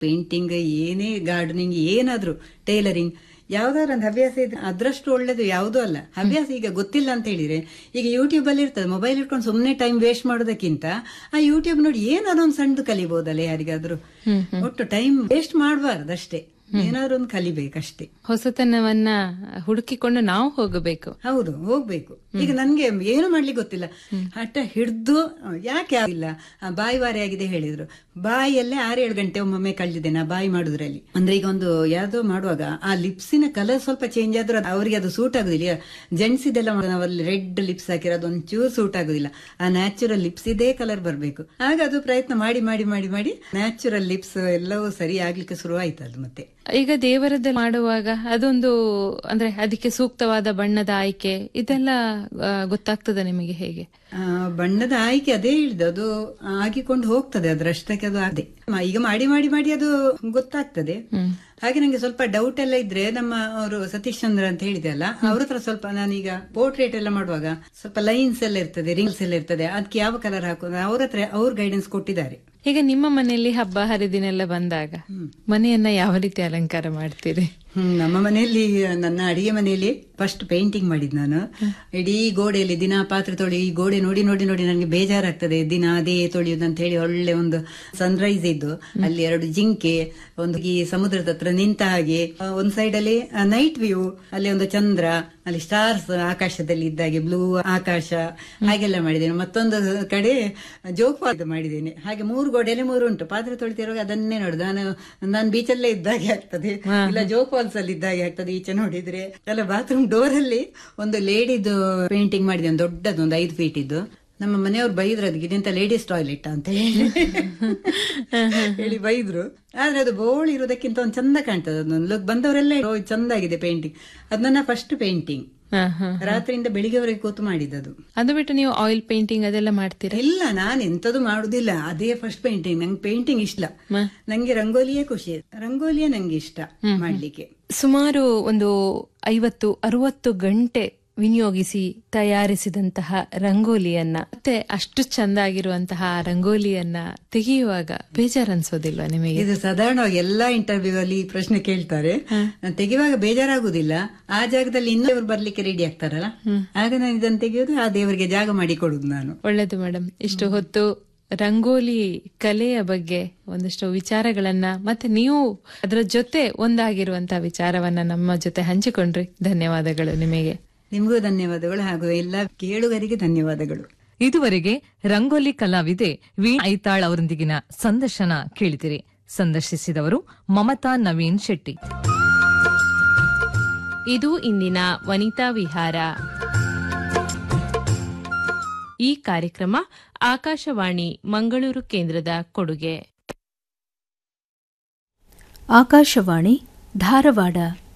Painting ಏನೇ gardening ಏನಾದ್ರು tailoring ಯಾವ್ದಾದ್ರು ಒಂದು ಹವ್ಯಾಸ ಇದ್ರೆ ಅದ್ರಷ್ಟು ಒಳ್ಳೇದು ಯಾವುದೂ ಅಲ್ಲ ಹವ್ಯಾಸ ಈಗ ಗೊತ್ತಿಲ್ಲ ಅಂತ ಹೇಳಿದ್ರೆ ಈಗ ಯೂಟ್ಯೂಬ್ ಅಲ್ಲಿ ಇರ್ತದೆ ಮೊಬೈಲ್ ಇಟ್ಕೊಂಡು ಸುಮ್ಮನೆ ಟೈಮ್ ವೇಸ್ಟ್ ಮಾಡೋದಕ್ಕಿಂತ ಆ ಯೂಟ್ಯೂಬ್ ನೋಡಿ ಏನಾದ್ರು ಒಂದು ಸಣ್ಣದು ಕಲಿಬಹುದಲ್ಲ ಯಾರಿಗಾದ್ರೂ ಒಟ್ಟು ಟೈಮ್ ವೇಸ್ಟ್ ಮಾಡಬಾರ್ದು ಅಷ್ಟೇ ಏನಾದ್ರು ಒಂದು ಕಲಿಬೇಕಷ್ಟೇ ಹೊಸತನವನ್ನ ಹುಡುಕಿಕೊಂಡು ನಾವು ಹೋಗಬೇಕು ಹೌದು ಹೋಗ್ಬೇಕು ಈಗ ನನ್ಗೆ ಏನು ಮಾಡ್ಲಿಕ್ಕೆ ಗೊತ್ತಿಲ್ಲ ಹಠ ಹಿಡ್ದು ಯಾಕೆ ಆಗಿಲ್ಲ ಆ, ಬಾಯಿ ವಾರೆ ಆಗಿದೆ ಹೇಳಿದ್ರು ಬಾಯಿಯಲ್ಲೇ ಆರೇಳು ಗಂಟೆ ಒಮ್ಮೊಮ್ಮೆ ಕಳೆದಿದೆ ನಾ ಬಾಯಿ ಮಾಡುದ್ರಲ್ಲಿ ಅಂದ್ರೆ ಈಗ ಒಂದು ಯಾವ್ದೋ ಮಾಡುವಾಗ ಆ ಲಿಪ್ಸಿನ ಕಲರ್ ಸ್ವಲ್ಪ ಚೇಂಜ್ ಆದ್ರೂ ಅದು ಅವರಿಗೆ ಅದು ಸೂಟ್ ಆಗುದಿಲ್ಲ ಜೆಂಟ್ಸ್ ಇದೆಲ್ಲ ನಾವಲ್ಲಿ ರೆಡ್ ಲಿಪ್ಸ್ ಹಾಕಿರೋದು ಒಂಚೂರು ಸೂಟ್ ಆಗುದಿಲ್ಲ ಆ ನ್ಯಾಚುರಲ್ ಲಿಪ್ಸ್ ಇದೇ ಕಲರ್ ಬರಬೇಕು ಆಗ ಅದು ಪ್ರಯತ್ನ ಮಾಡಿ ಮಾಡಿ ಮಾಡಿ ಮಾಡಿ ನ್ಯಾಚುರಲ್ ಲಿಪ್ಸ್ ಎಲ್ಲವೂ ಸರಿ ಆಗ್ಲಿಕ್ಕೆ ಶುರು ಆಯ್ತು ಅದು ಮತ್ತೆ ಈಗ ದೇವರದ್ದು ಮಾಡುವಾಗ ಅದೊಂದು ಅಂದ್ರೆ ಅದಕ್ಕೆ ಸೂಕ್ತವಾದ ಬಣ್ಣದ ಆಯ್ಕೆ ಇದೆಲ್ಲ ಆ, ಗೊತ್ತಾಗ್ತದೆ ನಿಮಗೆ ಹೇಗೆ ಆ, ಬಣ್ಣದ ಆಯ್ಕೆ ಅದೇ ಹೇಳಿದೆ ಅದು ಆಗಿಕೊಂಡು ಹೋಗ್ತದೆ ಅದ್ರಷ್ಟಕ್ಕೆ ಅದು ಅದೇ ಮ- ಈಗ ಮಾಡಿ ಮಾಡಿ ಮಾಡಿ ಅದು ಗೊತ್ತಾಗ್ತದೆ ಹಾಗೆ ನಂಗೆ ಸ್ವಲ್ಪ ಡೌಟ್ ಎಲ್ಲ ಇದ್ರೆ ನಮ್ಮ ಅವರು ಸತೀಶ್ ಚಂದ್ರ ಅಂತ ಹೇಳಿದೆ ಅಲ್ಲ ಅವ್ರ ಹತ್ರ ಸ್ವಲ್ಪ ನಾನೀಗ ಪೋರ್ಟ್ರೇಟ್ ಎಲ್ಲ ಮಾಡುವಾಗ ಸ್ವಲ್ಪ ಲೈನ್ಸ್ ಎಲ್ಲ ಇರ್ತದೆ ರಿಂಗ್ಸ್ ಎಲ್ಲ ಇರ್ತದೆ ಅದಕ್ಕೆ ಯಾವ ಕಲರ್ ಹಾಕೋದು ಅವ್ರ ಹತ್ರ ಅವ್ರ ಗೈಡೆನ್ಸ್ ಕೊಟ್ಟಿದ್ದಾರೆ ಈಗ ನಿಮ್ಮ ಮನೆಯಲ್ಲಿ ಹಬ್ಬ ಹರಿದಿನೆಲ್ಲ ಬಂದಾಗ ಮನೆಯನ್ನ ಯಾವ ರೀತಿ ಅಲಂಕಾರ ಮಾಡ್ತೀರಿ ಹ್ಮ್ ನಮ್ಮ ಮನೆಯಲ್ಲಿ ನನ್ನ ಅಡಿಗೆ ಮನೆಯಲ್ಲಿ ಫಸ್ಟ್ ಪೇಂಟಿಂಗ್ ಮಾಡಿದ್ ನಾನು ಇಡೀ ಗೋಡೆಯಲ್ಲಿ ದಿನ ಪಾತ್ರೆ ತೊಳಿ ಈ ಗೋಡೆ ನೋಡಿ ನೋಡಿ ನೋಡಿ ನನಗೆ ಬೇಜಾರಾಗ್ತದೆ ದಿನ ಅದೇ ತೊಳೆಯುದು ಅಂತ ಹೇಳಿ ಒಳ್ಳೆ ಒಂದು ಸನ್ರೈಸ್ ಇದ್ದು ಅಲ್ಲಿ ಎರಡು ಜಿಂಕೆ ಒಂದು ಈ ಸಮುದ್ರದ ಹತ್ರ ನಿಂತ ಹಾಗೆ ಆ, ಒಂದ್ ಸೈಡ್ ಅಲ್ಲಿ ನೈಟ್ ವ್ಯೂ ಅಲ್ಲಿ ಒಂದು ಚಂದ್ರ ಅಲ್ಲಿ ಸ್ಟಾರ್ಸ್ ಆಕಾಶದಲ್ಲಿ ಇದ್ದಾಗೆ ಬ್ಲೂ ಆಕಾಶ ಹಾಗೆಲ್ಲ ಮಾಡಿದ್ದೇನೆ ಮತ್ತೊಂದು ಕಡೆ ಜೋಪಾದ ಮಾಡಿದ್ದೇನೆ ಹಾಗೆ ಮೂರು ಗೋಡೆಯಲ್ಲಿ ಮೂರು ಉಂಟು ಪಾತ್ರೆ ತೊಳಿತಿರುವಾಗ ಅದನ್ನೇ ನೋಡುದು ನಾನು ನಾನು ಬೀಚಲ್ಲೇ ಇದ್ದಾಗೆ ಆಗ್ತದೆ ಇಲ್ಲ ಜೋಗ್ ಫಾಲ್ಸ್ ಅಲ್ಲಿ ಇದ್ದಾಗೆ ಆಗ್ತದೆ ಈಚೆ ನೋಡಿದ್ರೆ ಅಲ್ಲ ಬಾತ್ರೂಮ್ ಡೋರ್ ಅಲ್ಲಿ ಒಂದು ಲೇಡಿದು ಪೇಂಟಿಂಗ್ ಮಾಡಿದೆ ಒಂದು ದೊಡ್ಡದು ಒಂದು ಐದು ಫೀಟ್ ಇದ್ದು ನಮ್ಮ ಮನೆಯವ್ರು ಬೈದ್ರು ಅದಕ್ಕೆ ಇದೆಂತ ಲೇಡೀಸ್ ಟಾಯ್ಲೆಟ್ ಅಂತ ಹೇಳಿ ಹೇಳಿ ಬೈದ್ರು ಆದ್ರೆ ಅದು ಬೋಳ್ ಇರೋದಕ್ಕಿಂತ ಒಂದು ಚಂದ ಕಾಣ್ತದೆ ಅದೊಂದು ಲುಕ್ ಬಂದವರೆಲ್ಲ "ಓ, ಇದು ಚಂದ ಆಗಿದೆ ಪೇಂಟಿಂಗ್ ಅದು ನನ್ನ ಫಸ್ಟ್ ಪೇಂಟಿಂಗ್ ಹ, ಹ. ರಾತ್ರಿಯಿಂದ ಬೆಳಿಗ್ಗೆವರೆಗೆ ಕೂತು ಮಾಡಿದ್ದದು ಅದು ಬಿಟ್ಟು ನೀವು ಆಯಿಲ್ ಪೇಂಟಿಂಗ್ ಅದೆಲ್ಲ ಮಾಡ್ತೀರಾ ಇಲ್ಲ ನಾನು ಎಂತದು ಮಾಡುದಿಲ್ಲ ಅದೇ ಫಸ್ಟ್ ಪೇಂಟಿಂಗ್ ನಂಗೆ ಪೇಂಟಿಂಗ್ ಇಷ್ಟ ನಂಗೆ ರಂಗೋಲಿಯೇ ಖುಷಿ ರಂಗೋಲಿಯೇ ನಂಗೆ ಇಷ್ಟ ಮಾಡ್ಲಿಕ್ಕೆ ಸುಮಾರು ಒಂದು ಐವತ್ತು ಅರವತ್ತು ಗಂಟೆ ವಿನಿಯೋಗಿಸಿ ತಯಾರಿಸಿದಂತಹ ರಂಗೋಲಿಯನ್ನ ಮತ್ತೆ ಅಷ್ಟು ಚಂದ ಆಗಿರುವಂತಹ ಆ ರಂಗೋಲಿಯನ್ನ ತೆಗೆಯುವಾಗ ಬೇಜಾರನ್ಸೋದಿಲ್ವಾ ನಿಮಗೆ ಇದು ಸಾಧಾರಣವಾಗಿ ಎಲ್ಲಾ ಇಂಟರ್ವ್ಯೂ ಅಲ್ಲಿ ಈ ಪ್ರಶ್ನೆ ಕೇಳ್ತಾರೆ ನಾನ್ ತೆಗೆಯುವಾಗ ಬೇಜಾರಾಗುದಿಲ್ಲ ಆ ಜಾಗದಲ್ಲಿ ಇನ್ನೊಬ್ರು ಬರ್ಲಿಕ್ಕೆ ರೆಡಿ ಆಗ್ತಾರಲ್ಲ ಆಗ ನಾನು ಇದನ್ನು ತೆಗೆಯೋದು ಆ ದೇವರಿಗೆ ಜಾಗ ಮಾಡಿ ಕೊಡುದು ನಾನು ಒಳ್ಳೇದು ಮೇಡಮ್ ಇಷ್ಟು ಹೊತ್ತು ರಂಗೋಲಿ ಕಲೆಯ ಬಗ್ಗೆ ಒಂದಷ್ಟು ವಿಚಾರಗಳನ್ನ ಮತ್ತೆ ನೀವು ಅದರ ಜೊತೆ ಒಂದಾಗಿರುವಂತಹ ವಿಚಾರವನ್ನ ನಮ್ಮ ಜೊತೆ ಹಂಚಿಕೊಂಡ್ರಿ ಧನ್ಯವಾದಗಳು ನಿಮಗೆ ನಿಮಗೂ ಧನ್ಯವಾದಗಳು ಹಾಗೂ ಎಲ್ಲ ಕೇಳುಗರಿಗೆ ಧನ್ಯವಾದಗಳು ಇದುವರೆಗೆ ರಂಗೋಲಿ ಕಲಾವಿದೆ ವಿ ಐತಾಳ್ ಅವರೊಂದಿಗಿನ ಸಂದರ್ಶನ ಕೇಳಿದಿರಿ ಸಂದರ್ಶಿಸಿದವರು ಮಮತಾ ನವೀನ್ ಶೆಟ್ಟಿ ಇದು ಇಂದಿನ ವನಿತಾ ವಿಹಾರ ಈ ಕಾರ್ಯಕ್ರಮ ಆಕಾಶವಾಣಿ ಮಂಗಳೂರು ಕೇಂದ್ರದ ಕೊಡುಗೆ ಆಕಾಶವಾಣಿ ಧಾರವಾಡ